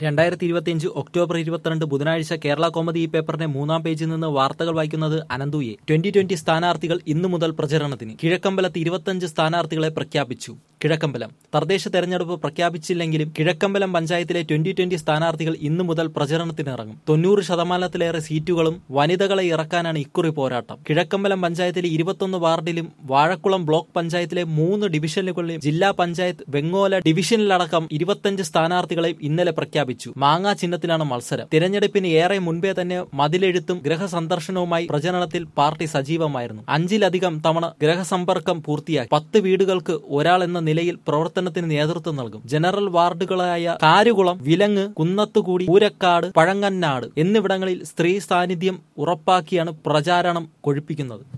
രണ്ടായിരത്തി ഇരുപത്തിയഞ്ച് ഒക്ടോബർ ഇരുപത്തിരണ്ട് ബുധനാഴ്ച കേരള കോമഡി ഈ പേപ്പറിന്റെ മൂന്നാം പേജിൽ നിന്ന് വാർത്തകൾ വായിക്കുന്നത് അനന്തുയെ ട്വന്റി ട്വന്റി സ്ഥാനാർത്ഥികൾ ഇന്നു മുതൽ പ്രചരണത്തിന് കിഴക്കമ്പലത്ത് ഇരുപത്തിയഞ്ച് സ്ഥാനാർത്ഥികളെ പ്രഖ്യാപിച്ചു കിഴക്കമ്പലം തദ്ദേശ തെരഞ്ഞെടുപ്പ് പ്രഖ്യാപിച്ചില്ലെങ്കിലും കിഴക്കമ്പലം പഞ്ചായത്തിലെ ട്വന്റി ട്വന്റി സ്ഥാനാർത്ഥികൾ ഇന്നു മുതൽ പ്രചരണത്തിനിറങ്ങും തൊണ്ണൂറ് ശതമാനത്തിലേറെ സീറ്റുകളും വനിതകളെ ഇറക്കാനാണ് ഇക്കുറി പോരാട്ടം കിഴക്കമ്പലം പഞ്ചായത്തിലെ ഇരുപത്തൊന്ന് വാർഡിലും വാഴക്കുളം ബ്ലോക്ക് പഞ്ചായത്തിലെ മൂന്ന് ഡിവിഷനുകളിലും ജില്ലാ പഞ്ചായത്ത് വെങ്ങോല ഡിവിഷനിലടക്കം ഇരുപത്തഞ്ച് സ്ഥാനാർത്ഥികളെയും ഇന്നലെ പ്രഖ്യാപിച്ചു മാങ്ങാ ചിഹ്നത്തിലാണ് മത്സരം തിരഞ്ഞെടുപ്പിന് ഏറെ മുൻപേ തന്നെ മതിലെഴുത്തും ഗൃഹസന്ദർശനവുമായി പ്രചരണത്തിൽ പാർട്ടി സജീവമായിരുന്നു അഞ്ചിലധികം തവണ ഗ്രഹസമ്പർക്കം പൂർത്തിയാക്കി പത്ത് വീടുകൾക്ക് ഒരാൾ എന്ന നിലയിൽ പ്രവർത്തനത്തിന് നേതൃത്വം നൽകും ജനറൽ വാർഡുകളായ കാരുകുളം വിലങ്ങ് കുന്നത്തുകൂടി പൂരക്കാട് പഴങ്ങന്നാട് എന്നിവിടങ്ങളിൽ സ്ത്രീ സാന്നിധ്യം ഉറപ്പാക്കിയാണ് പ്രചാരണം കൊഴുപ്പിക്കുന്നത്